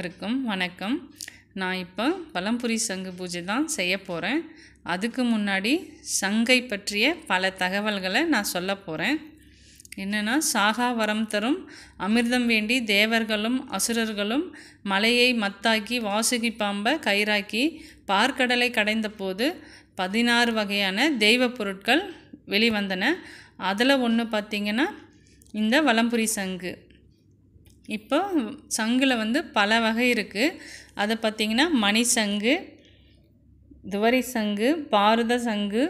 அனைவருக்கும் வணக்கம் நான் இப்போ வலம்புரி சங்கு பூஜை தான் செய்ய போகிறேன் அதுக்கு முன்னாடி சங்கை பற்றிய பல தகவல்களை நான் சொல்ல போகிறேன் என்னென்னா சாகா வரம் தரும் அமிர்தம் வேண்டி தேவர்களும் அசுரர்களும் மலையை மத்தாக்கி வாசுகி பாம்பை கயிறாக்கி பார்க்கடலை கடைந்த போது பதினாறு வகையான தெய்வ பொருட்கள் வெளிவந்தன அதில் ஒன்று பார்த்திங்கன்னா இந்த வலம்புரி சங்கு இப்போ சங்கில் வந்து பல வகை இருக்குது அதை பார்த்திங்கன்னா மணி சங்கு துவரி சங்கு பாரத சங்கு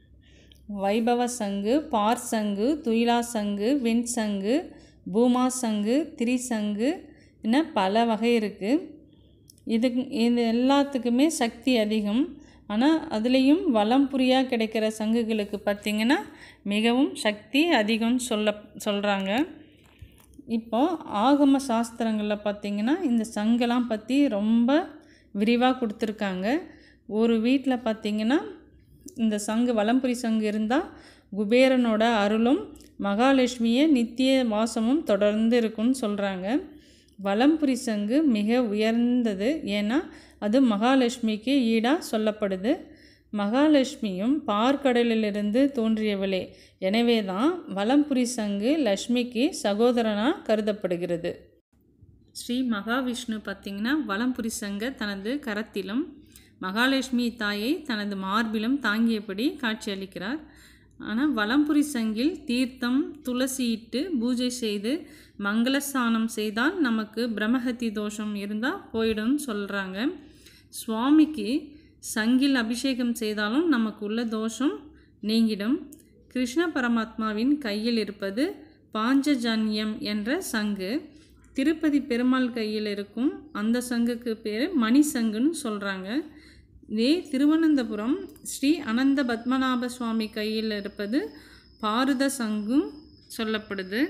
வைபவ சங்கு பார் சங்கு துயிலா சங்கு வெண் சங்கு பூமா சங்கு திரிசங்கு என பல வகை இருக்குது இதுக்கு இது எல்லாத்துக்குமே சக்தி அதிகம் ஆனால் அதுலேயும் வளம் புரியாக கிடைக்கிற சங்குகளுக்கு பார்த்திங்கன்னா மிகவும் சக்தி அதிகம்னு சொல்ல சொல்கிறாங்க இப்போ ஆகம சாஸ்திரங்களில் பார்த்திங்கன்னா இந்த சங்கெல்லாம் பற்றி ரொம்ப விரிவாக கொடுத்துருக்காங்க ஒரு வீட்டில் பார்த்திங்கன்னா இந்த சங்கு வலம்புரி சங்கு இருந்தால் குபேரனோட அருளும் மகாலட்சுமியை நித்திய வாசமும் தொடர்ந்து இருக்கும்னு சொல்கிறாங்க வலம்புரி சங்கு மிக உயர்ந்தது ஏன்னா அது மகாலட்சுமிக்கு ஈடாக சொல்லப்படுது மகாலட்சுமியும் பார்க்கடலிலிருந்து தோன்றியவளே எனவே தான் வலம்புரி சங்கு லக்ஷ்மிக்கு சகோதரனாக கருதப்படுகிறது ஸ்ரீ மகாவிஷ்ணு பார்த்திங்கன்னா வலம்புரி சங்கை தனது கரத்திலும் மகாலட்சுமி தாயை தனது மார்பிலும் தாங்கியபடி காட்சியளிக்கிறார் ஆனால் வலம்புரி சங்கில் தீர்த்தம் துளசியிட்டு பூஜை செய்து மங்களஸ்தானம் செய்தால் நமக்கு பிரம்மஹத்தி தோஷம் இருந்தால் போயிடும்னு சொல்கிறாங்க சுவாமிக்கு சங்கில் அபிஷேகம் செய்தாலும் நமக்கு உள்ள தோஷம் நீங்கிடும் கிருஷ்ண பரமாத்மாவின் கையில் இருப்பது பாஞ்சஜன்யம் என்ற சங்கு திருப்பதி பெருமாள் கையில் இருக்கும் அந்த சங்குக்கு பேர் மணி சங்குன்னு சொல்கிறாங்க இதே திருவனந்தபுரம் ஸ்ரீ அனந்த பத்மநாப சுவாமி கையில் இருப்பது பாரத சங்கும் சொல்லப்படுது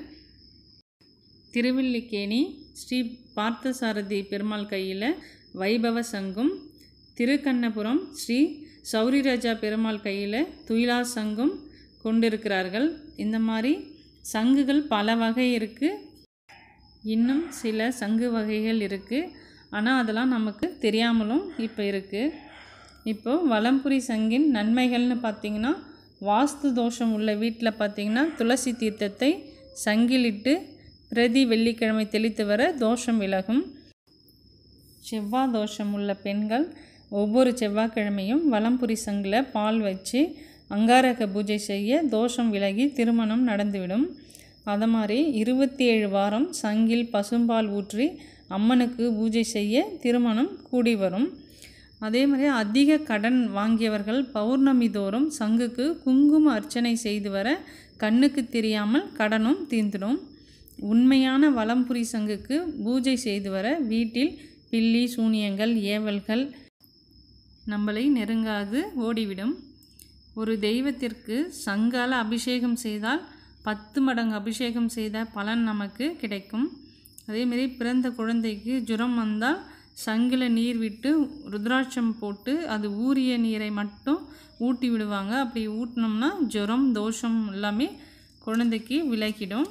திருவில்லிக்கேணி ஸ்ரீ பார்த்தசாரதி பெருமாள் கையில் வைபவ சங்கும் திருக்கண்ணபுரம் ஸ்ரீ சௌரிராஜா பெருமாள் கையில் துயிலா சங்கும் கொண்டிருக்கிறார்கள் இந்த மாதிரி சங்குகள் பல வகை இருக்குது இன்னும் சில சங்கு வகைகள் இருக்குது ஆனால் அதெல்லாம் நமக்கு தெரியாமலும் இப்போ இருக்குது இப்போது வலம்புரி சங்கின் நன்மைகள்னு பார்த்திங்கன்னா வாஸ்து தோஷம் உள்ள வீட்டில் பார்த்திங்கன்னா துளசி தீர்த்தத்தை சங்கிலிட்டு பிரதி வெள்ளிக்கிழமை தெளித்து வர தோஷம் விலகும் செவ்வாய் தோஷம் உள்ள பெண்கள் ஒவ்வொரு செவ்வாய்க்கிழமையும் வலம்புரி சங்கில் பால் வச்சு அங்காரக பூஜை செய்ய தோஷம் விலகி திருமணம் நடந்துவிடும் அது மாதிரி இருபத்தி ஏழு வாரம் சங்கில் பசும்பால் ஊற்றி அம்மனுக்கு பூஜை செய்ய திருமணம் கூடி வரும் அதே மாதிரி அதிக கடன் வாங்கியவர்கள் பௌர்ணமி தோறும் சங்குக்கு குங்கும அர்ச்சனை செய்து வர கண்ணுக்கு தெரியாமல் கடனும் தீர்ந்துடும் உண்மையான வலம்புரி சங்குக்கு பூஜை செய்து வர வீட்டில் பில்லி சூனியங்கள் ஏவல்கள் நம்மளை நெருங்காது ஓடிவிடும் ஒரு தெய்வத்திற்கு சங்கால அபிஷேகம் செய்தால் பத்து மடங்கு அபிஷேகம் செய்த பலன் நமக்கு கிடைக்கும் அதேமாரி பிறந்த குழந்தைக்கு ஜுரம் வந்தால் சங்கில் நீர் விட்டு ருத்ராட்சம் போட்டு அது ஊறிய நீரை மட்டும் ஊட்டி விடுவாங்க அப்படி ஊட்டினோம்னா ஜுரம் தோஷம் எல்லாமே குழந்தைக்கு விலகிடும்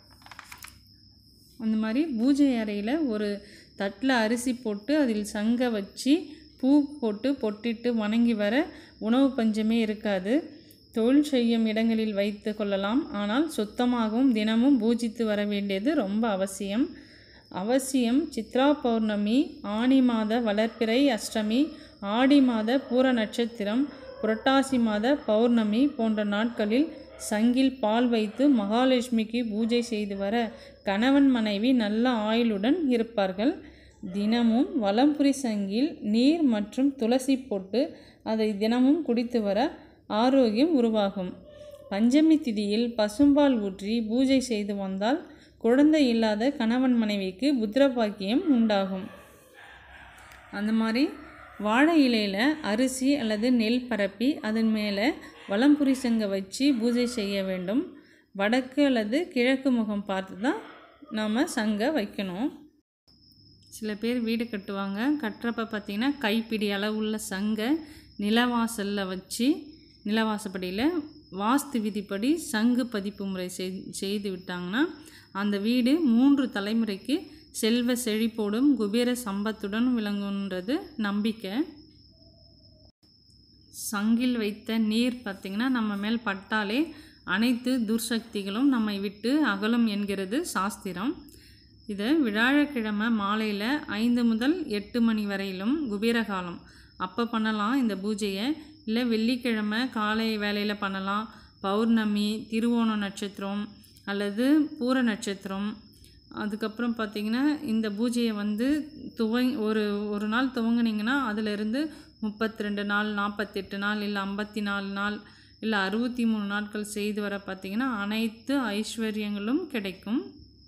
அந்த மாதிரி பூஜை அறையில் ஒரு தட்டில் அரிசி போட்டு அதில் சங்கை வச்சு பூ போட்டு பொட்டிட்டு வணங்கி வர உணவு பஞ்சமே இருக்காது தொழில் செய்யும் இடங்களில் வைத்து கொள்ளலாம் ஆனால் சுத்தமாகவும் தினமும் பூஜித்து வர வேண்டியது ரொம்ப அவசியம் அவசியம் சித்ரா பௌர்ணமி ஆனி மாத வளர்ப்பிறை அஷ்டமி ஆடி மாத பூர நட்சத்திரம் புரட்டாசி மாத பௌர்ணமி போன்ற நாட்களில் சங்கில் பால் வைத்து மகாலட்சுமிக்கு பூஜை செய்து வர கணவன் மனைவி நல்ல ஆயுளுடன் இருப்பார்கள் தினமும் வலம்புரி சங்கில் நீர் மற்றும் துளசி போட்டு அதை தினமும் குடித்து வர ஆரோக்கியம் உருவாகும் பஞ்சமி திதியில் பசும்பால் ஊற்றி பூஜை செய்து வந்தால் குழந்தை இல்லாத கணவன் மனைவிக்கு புத்திரபாக்கியம் உண்டாகும் அந்த மாதிரி வாழை இலையில் அரிசி அல்லது நெல் பரப்பி அதன் மேலே வலம்புரி சங்கை வச்சு பூஜை செய்ய வேண்டும் வடக்கு அல்லது கிழக்கு முகம் பார்த்து தான் நாம் சங்கை வைக்கணும் சில பேர் வீடு கட்டுவாங்க கட்டுறப்ப பார்த்திங்கன்னா கைப்பிடி அளவுள்ள சங்கை நிலவாசலில் வச்சு நிலவாசப்படியில் வாஸ்து விதிப்படி சங்கு பதிப்பு முறை செய் செய்து விட்டாங்கன்னா அந்த வீடு மூன்று தலைமுறைக்கு செல்வ செழிப்போடும் குபேர சம்பத்துடன் விளங்குன்றது நம்பிக்கை சங்கில் வைத்த நீர் பார்த்திங்கன்னா நம்ம மேல் பட்டாலே அனைத்து துர்சக்திகளும் நம்மை விட்டு அகலும் என்கிறது சாஸ்திரம் இது விழாழக்கிழமை மாலையில் ஐந்து முதல் எட்டு மணி வரையிலும் குபேர காலம் அப்போ பண்ணலாம் இந்த பூஜையை இல்லை வெள்ளிக்கிழமை காலை வேலையில் பண்ணலாம் பௌர்ணமி திருவோண நட்சத்திரம் அல்லது பூர நட்சத்திரம் அதுக்கப்புறம் பார்த்திங்கன்னா இந்த பூஜையை வந்து துவங் ஒரு ஒரு நாள் துவங்குனீங்கன்னா அதிலிருந்து முப்பத்தி ரெண்டு நாள் நாற்பத்தெட்டு நாள் இல்லை ஐம்பத்தி நாலு நாள் இல்லை அறுபத்தி மூணு நாட்கள் செய்து வர பார்த்திங்கன்னா அனைத்து ஐஸ்வர்யங்களும் கிடைக்கும்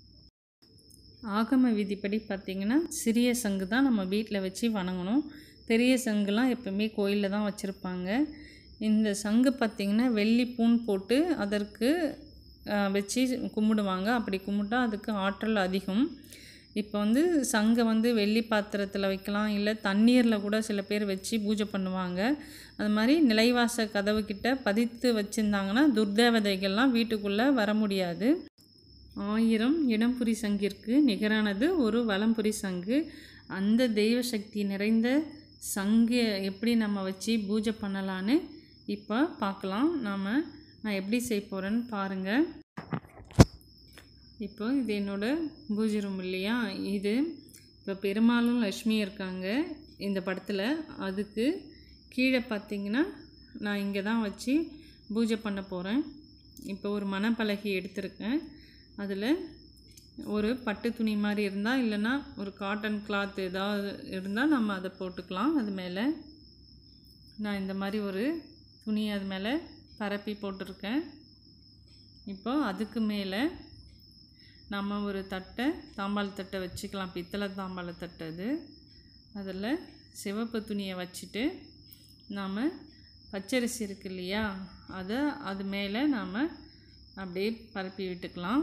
ஆகம விதிப்படி பார்த்திங்கன்னா சிறிய சங்கு தான் நம்ம வீட்டில் வச்சு வணங்கணும் பெரிய சங்குலாம் எப்பவுமே கோயிலில் தான் வச்சுருப்பாங்க இந்த சங்கு பார்த்திங்கன்னா வெள்ளி பூன் போட்டு அதற்கு ஆஹ், வச்சு கும்பிடுவாங்க அப்படி கும்பிட்டா அதுக்கு ஆற்றல் அதிகம் இப்போ வந்து சங்கை வந்து வெள்ளி பாத்திரத்தில் வைக்கலாம் இல்லை தண்ணீரில் கூட சில பேர் வச்சு பூஜை பண்ணுவாங்க அது மாதிரி நிலைவாச கதவு கிட்ட பதித்து வச்சுருந்தாங்கன்னா துர்தேவதைகள்லாம் வீட்டுக்குள்ளே வர முடியாது ஆயிரம் இடம்புரி சங்கிற்கு நிகரானது ஒரு வலம்புரி சங்கு அந்த தெய்வ சக்தி நிறைந்த சங்கை எப்படி நம்ம வச்சு பூஜை பண்ணலான்னு இப்போ பார்க்கலாம் நாம் நான் எப்படி செய்ய போகிறேன்னு பாருங்கள் இப்போ இது என்னோட பூஜை ரூம் இல்லையா இது இப்போ பெருமாளும் லக்ஷ்மியும் இருக்காங்க இந்த படத்தில் அதுக்கு கீழே பார்த்தீங்கன்னா நான் இங்கே தான் வச்சு பூஜை பண்ண போகிறேன் இப்போ ஒரு மணப்பலகை எடுத்திருக்கேன் அதில் ஒரு பட்டு துணி மாதிரி இருந்தால் இல்லைன்னா ஒரு காட்டன் கிளாத் ஏதாவது இருந்தால் நம்ம அதை போட்டுக்கலாம் அது மேலே நான் இந்த மாதிரி ஒரு துணி அது மேலே பரப்பி போட்டிருக்கேன் இப்போ அதுக்கு மேலே நம்ம ஒரு தட்டை தாம்பாள தட்டை வச்சுக்கலாம் பித்தளை தாம்பாள தட்டை அது அதில் சிவப்பு துணியை வச்சுட்டு நாம் பச்சரிசி இருக்கு இல்லையா அதை அது மேலே நாம் அப்படியே பரப்பி விட்டுக்கலாம்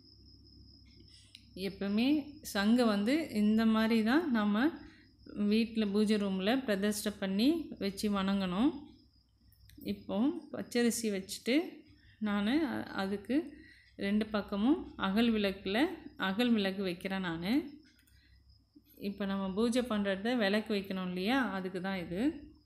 எப்பவுமே சங்கை வந்து இந்த மாதிரி தான் நம்ம வீட்டில் பூஜை ரூமில் பிரதிஷ்டை பண்ணி வச்சு வணங்கணும் இப்போ பச்சரிசி வச்சுட்டு நான் அதுக்கு ரெண்டு பக்கமும் அகல் விளக்கில் அகல் விளக்கு வைக்கிறேன் நான் இப்போ நம்ம பூஜை பண்ணுறத விளக்கு வைக்கணும் இல்லையா அதுக்கு தான் இது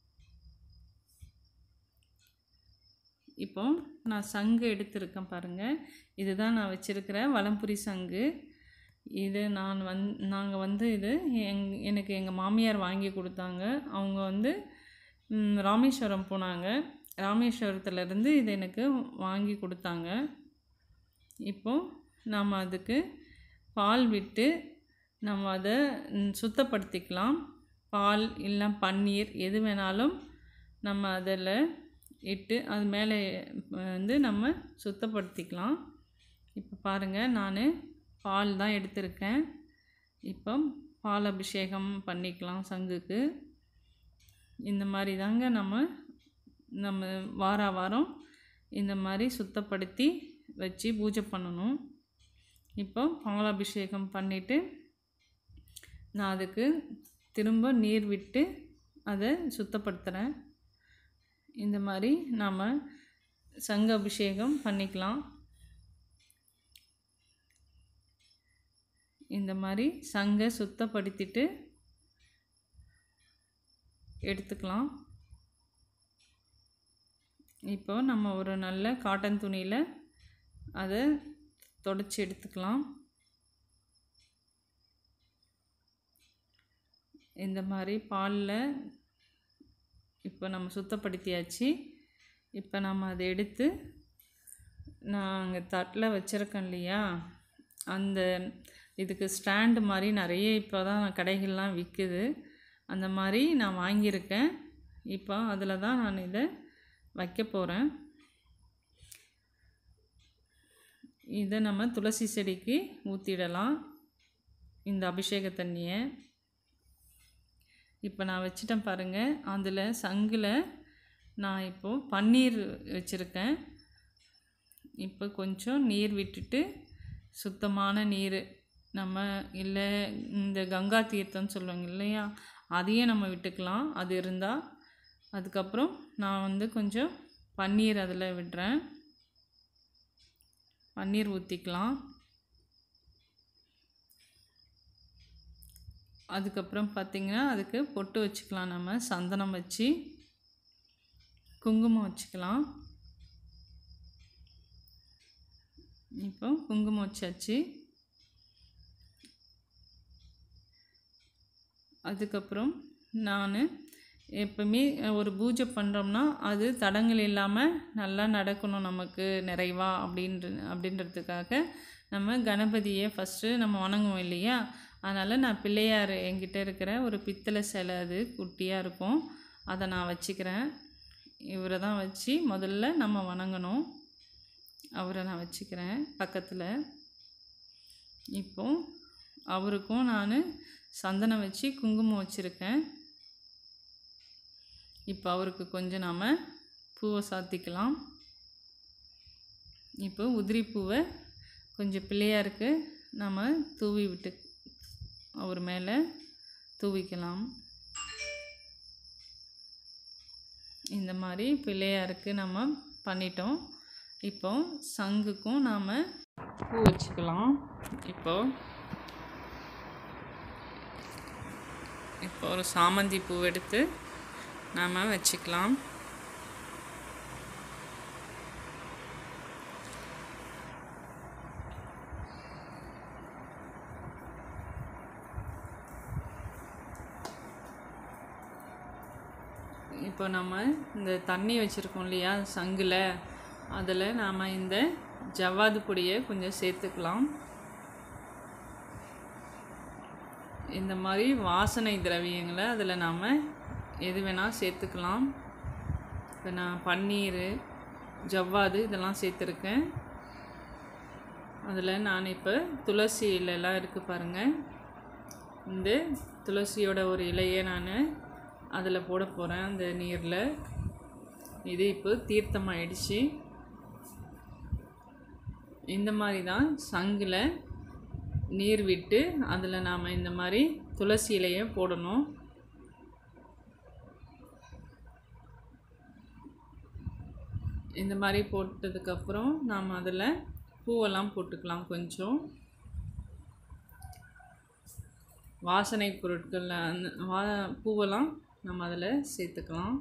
இப்போ நான் சங்கு எடுத்திருக்கேன் பாருங்கள் இதுதான் நான் வச்சுருக்கிற வலம்புரி சங்கு இது நான் வந் நாங்கள் வந்து இது எங் எனக்கு எங்கள் மாமியார் வாங்கி கொடுத்தாங்க அவங்க வந்து ம், ராமேஸ்வரம் போனாங்க ராமேஸ்வரத்துலேருந்து இது எனக்கு வாங்கி கொடுத்தாங்க இப்போ நாம் அதுக்கு பால் விட்டு நம்ம அதை ம், சுத்தப்படுத்திக்கலாம் பால் இல்லை பன்னீர் எது வேணாலும் நம்ம அதில் இட்டு அது மேலே வந்து நம்ம சுத்தப்படுத்திக்கலாம் இப்போ பாருங்கள் நான் பால் தான் எடுத்திருக்கேன் இப்போ பால் அபிஷேகம் பண்ணிக்கலாம் சங்குக்கு இந்த மாதிரி தாங்க நம்ம நம்ம வார வாரம் இந்த மாதிரி சுத்தப்படுத்தி வச்சு பூஜை பண்ணணும் இப்போ பாலாபிஷேகம் பண்ணிவிட்டு நான் அதுக்கு திரும்ப நீர் விட்டு அதை சுத்தப்படுத்துகிறேன் இந்த மாதிரி நாம் சங்க அபிஷேகம் பண்ணிக்கலாம் இந்த மாதிரி சங்கை சுத்தப்படுத்திட்டு எடுத்துக்கலாம் இப்போ நம்ம ஒரு நல்ல காட்டன் துணியில் அதை தொடச்சி எடுத்துக்கலாம் இந்த மாதிரி பாலில் இப்போ நம்ம சுத்தப்படுத்தியாச்சு இப்போ நம்ம அதை எடுத்து நான் அங்கே தட்டில் வச்சுருக்கேன் இல்லையா அந்த இதுக்கு ஸ்டாண்டு மாதிரி நிறைய இப்போ தான் கடைகள்லாம் விற்குது அந்த மாதிரி நான் வாங்கியிருக்கேன் இப்போ அதில் தான் நான் இதை வைக்க போகிறேன் இதை நம்ம துளசி செடிக்கு ஊற்றிடலாம் இந்த அபிஷேக தண்ணியை இப்போ நான் வச்சிட்டேன் பாருங்கள் அதில் சங்கில் நான் இப்போது பன்னீர் வச்சுருக்கேன் இப்போ கொஞ்சம் நீர் விட்டுட்டு சுத்தமான நீர் நம்ம இல்லை இந்த கங்கா தீர்த்தம்னு சொல்லுவாங்க இல்லையா அதையும் நம்ம விட்டுக்கலாம் அது இருந்தால் அதுக்கப்புறம் நான் வந்து கொஞ்சம் பன்னீர் அதில் விடுறேன் பன்னீர் ஊற்றிக்கலாம் அதுக்கப்புறம் பார்த்திங்கன்னா அதுக்கு பொட்டு வச்சுக்கலாம் நம்ம சந்தனம் வச்சு குங்குமம் வச்சுக்கலாம் இப்போ குங்குமம் வச்சாச்சு அதுக்கப்புறம் நான் எப்பவுமே ஒரு பூஜை பண்ணுறோம்னா அது தடங்கள் இல்லாமல் நல்லா நடக்கணும் நமக்கு நிறைவா அப்படின்ற அப்படின்றதுக்காக நம்ம கணபதியை ஃபஸ்ட்டு நம்ம வணங்குவோம் இல்லையா அதனால் நான் பிள்ளையார் என்கிட்ட இருக்கிற ஒரு பித்தளை சிலை அது குட்டியாக இருக்கும் அதை நான் வச்சுக்கிறேன் இவரை தான் வச்சு முதல்ல நம்ம வணங்கணும் அவரை நான் வச்சுக்கிறேன் பக்கத்தில் இப்போ அவருக்கும் நான் சந்தனம் வச்சு குங்குமம் வச்சுருக்கேன் இப்போ அவருக்கு கொஞ்சம் நாம் பூவை சாத்திக்கலாம் இப்போ உதிரி பூவை கொஞ்சம் பிள்ளையாருக்கு நம்ம தூவி விட்டு அவர் மேலே தூவிக்கலாம் இந்த மாதிரி பிள்ளையாருக்கு நம்ம பண்ணிட்டோம் இப்போ சங்குக்கும் நாம் பூ வச்சுக்கலாம் இப்போ இப்போ ஒரு சாமந்தி பூ எடுத்து நாம் வச்சுக்கலாம் இப்போ நம்ம இந்த தண்ணி வச்சுருக்கோம் இல்லையா சங்கில் அதில் நாம் இந்த ஜவ்வாது பொடியை கொஞ்சம் சேர்த்துக்கலாம் இந்த மாதிரி வாசனை திரவியங்களை அதில் நாம் எது வேணால் சேர்த்துக்கலாம் இப்போ நான் பன்னீர் ஜவ்வாது இதெல்லாம் சேர்த்துருக்கேன் அதில் நான் இப்போ துளசி இலையெல்லாம் இருக்குது பாருங்கள் இந்த துளசியோட ஒரு இலையை நான் அதில் போட போகிறேன் அந்த நீரில் இது இப்போ தீர்த்தமாயிடுச்சு இந்த மாதிரி தான் சங்கில் நீர் விட்டு அதில் நாம் இந்த மாதிரி துளசி இலையை போடணும் இந்த மாதிரி போட்டதுக்கப்புறம் நாம் அதில் பூவெல்லாம் போட்டுக்கலாம் கொஞ்சம் வாசனை பொருட்கள் அந்த வா பூவெல்லாம் நம்ம அதில் சேர்த்துக்கலாம்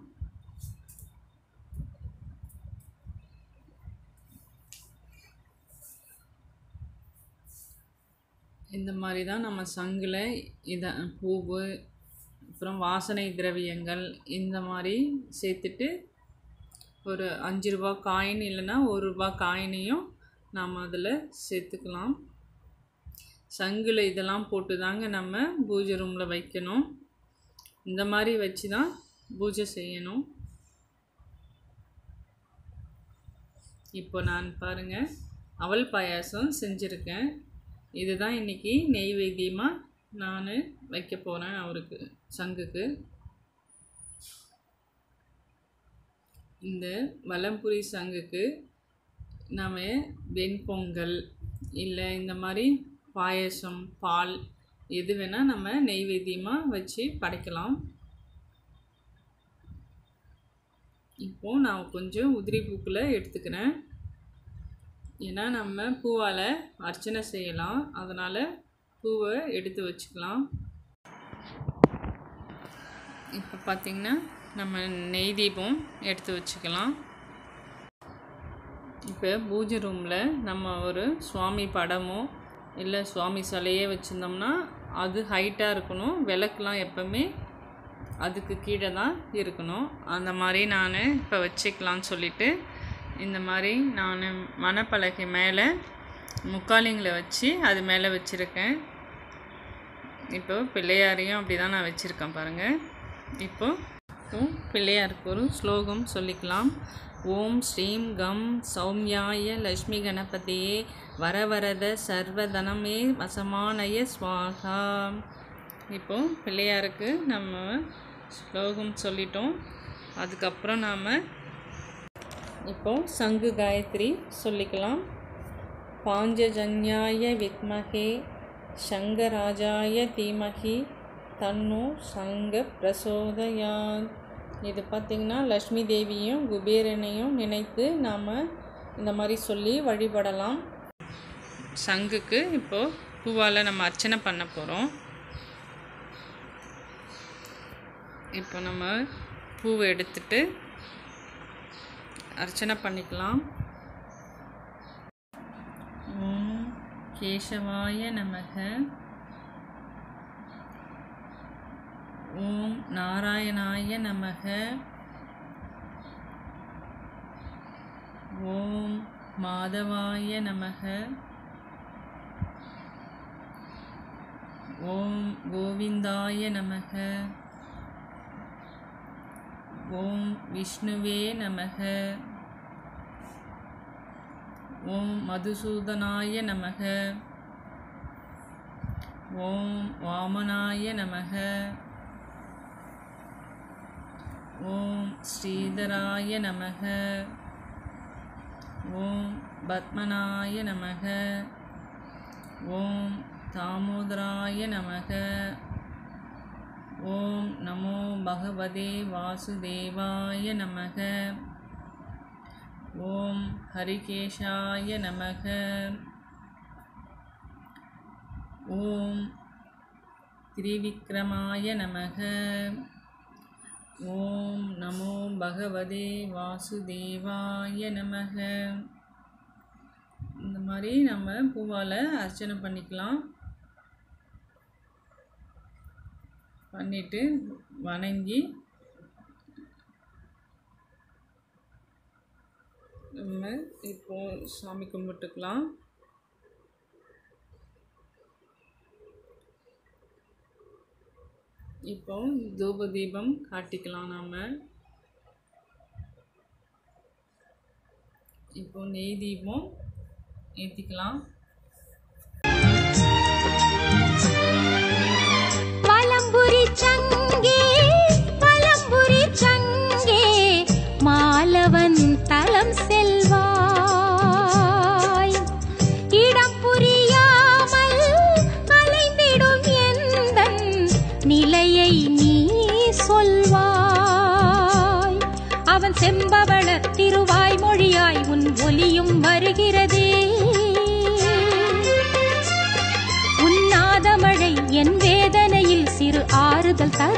இந்த மாதிரி தான் நம்ம சங்கில் இதை பூவு அப்புறம் வாசனை திரவியங்கள் இந்த மாதிரி சேர்த்துட்டு ஒரு அஞ்சு ரூபா காயின் இல்லைன்னா ஒரு ரூபா காயினையும் நாம் அதில் சேர்த்துக்கலாம் சங்கில் இதெல்லாம் போட்டு தாங்க நம்ம பூஜை ரூமில் வைக்கணும் இந்த மாதிரி வச்சு தான் பூஜை செய்யணும் இப்போ நான் பாருங்கள் அவல் பாயாசம் செஞ்சுருக்கேன் இதுதான் இன்றைக்கி நெய்வேத்தியமாக நான் வைக்க போகிறேன் அவருக்கு சங்குக்கு இந்த வலம்புரி சங்குக்கு நாம் வெண்பொங்கல் இல்லை இந்த மாதிரி பாயசம் பால் எது வேணால் நம்ம நெய்வேத்தியமாக வச்சு படைக்கலாம் இப்போது நான் கொஞ்சம் உதிரி பூக்களை எடுத்துக்கிறேன் ஏன்னா நம்ம பூவால் அர்ச்சனை செய்யலாம் அதனால் பூவை எடுத்து வச்சுக்கலாம் இப்போ பார்த்திங்கன்னா நம்ம நெய் தீபம் எடுத்து வச்சுக்கலாம் இப்போ பூஜை ரூமில் நம்ம ஒரு சுவாமி படமோ இல்லை சுவாமி சிலையே வச்சுருந்தோம்னா அது ஹைட்டாக இருக்கணும் விளக்குலாம் எப்போவுமே அதுக்கு கீழே தான் இருக்கணும் அந்த மாதிரி நான் இப்போ வச்சுக்கலான்னு சொல்லிவிட்டு இந்த மாதிரி நான் மணப்பலகை மேலே முக்காலிங்களை வச்சு அது மேலே வச்சுருக்கேன் இப்போ பிள்ளையாரையும் அப்படி தான் நான் வச்சுருக்கேன் பாருங்கள் இப்போ இப்போ பிள்ளையாருக்கு ஒரு ஸ்லோகம் சொல்லிக்கலாம் ஓம் ஸ்ரீம் கம் சௌமியாய லக்ஷ்மி கணபதியே வரவரத சர்வதனமே வசமானய ஸ்வாகா இப்போ பிள்ளையாருக்கு நம்ம ஸ்லோகம் சொல்லிட்டோம் அதுக்கப்புறம் நாம் இப்போ சங்கு காயத்ரி சொல்லிக்கலாம் பாஞ்சஜன்யாய வித்மகே சங்கராஜாய தீமகி தன்னு சங்க பிரசோதயான் இது பார்த்திங்கன்னா லக்ஷ்மி தேவியும் குபேரனையும் நினைத்து நாம் இந்த மாதிரி சொல்லி வழிபடலாம் சங்குக்கு இப்போது பூவால் நம்ம அர்ச்சனை பண்ண போகிறோம் இப்போ நம்ம பூவை எடுத்துட்டு அர்ச்சனை பண்ணிக்கலாம் ஓம் கேசவாய நமக ஓம் நாராயணாய நமக ஓம் மாதவாய நமக ஓம் கோவிந்தாய நமக ஓம் விஷ்ணுவே நமக ஓம் மதுசூதனாய நமக ஓம் வாமனாய நமக ஓம் ஸ்ரீதராய நமக ஓம் பத்மனாய நமக ஓம் தாமோதராய நமக ஓம் நமோ பகவதே வாசுதேவாய நமக ஓம் ஹரிகேஷாய நமக ஓம் திரிவிக்ரமாய நமக ஓம் நமோ பகவதே வாசுதேவாய நமக இந்த மாதிரி நம்ம பூவால் அர்ச்சனை பண்ணிக்கலாம் பண்ணிட்டு வணங்கி நம்ம இப்போ சாமி கும்பிட்டுக்கலாம் இப்போ தூப தீபம் காட்டிக்கலாம் நாம இப்போ நெய் தீபம் ஏற்றிக்கலாம் வலம்புரி சங்கே வலம்புரி சங்கே மாலவன் தலம் செல்வாய் இடம் புரியாமல் அலைந்திடும் எந்தன் நிலையை நீ சொல்வாய் அவன் செம்பவள திருவாய் மொழியாய் உன் ஒலியும் வருகிறதே உன்னாத மழை என் வேதனையில் சிறு ஆறுதல் தர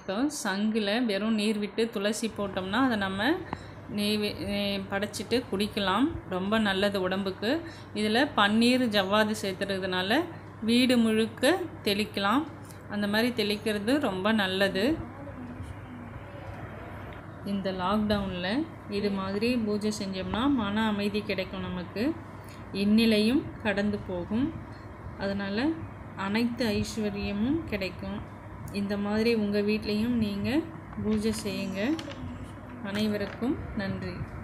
இப்போ சங்கில் வெறும் நீர் விட்டு துளசி போட்டோம்னா அதை நம்ம நெய் வி- நெய் படைச்சிட்டு குடிக்கலாம் ரொம்ப நல்லது உடம்புக்கு இதில் பன்னீர் ஜவ்வாது சேர்த்துறதுனால வீடு முழுக்க தெளிக்கலாம் அந்த மாதிரி தெளிக்கிறது ரொம்ப நல்லது இந்த லாக்டவுனில் இது மாதிரி பூஜை செஞ்சோம்னா மன அமைதி கிடைக்கும் நமக்கு இந்நிலையும் கடந்து போகும் அதனால் அனைத்து ஐஸ்வர்யமும் கிடைக்கும் இந்த மாதிரி உங்கள் வீட்லேயும் நீங்கள் பூஜை செய்யுங்க அனைவருக்கும் நன்றி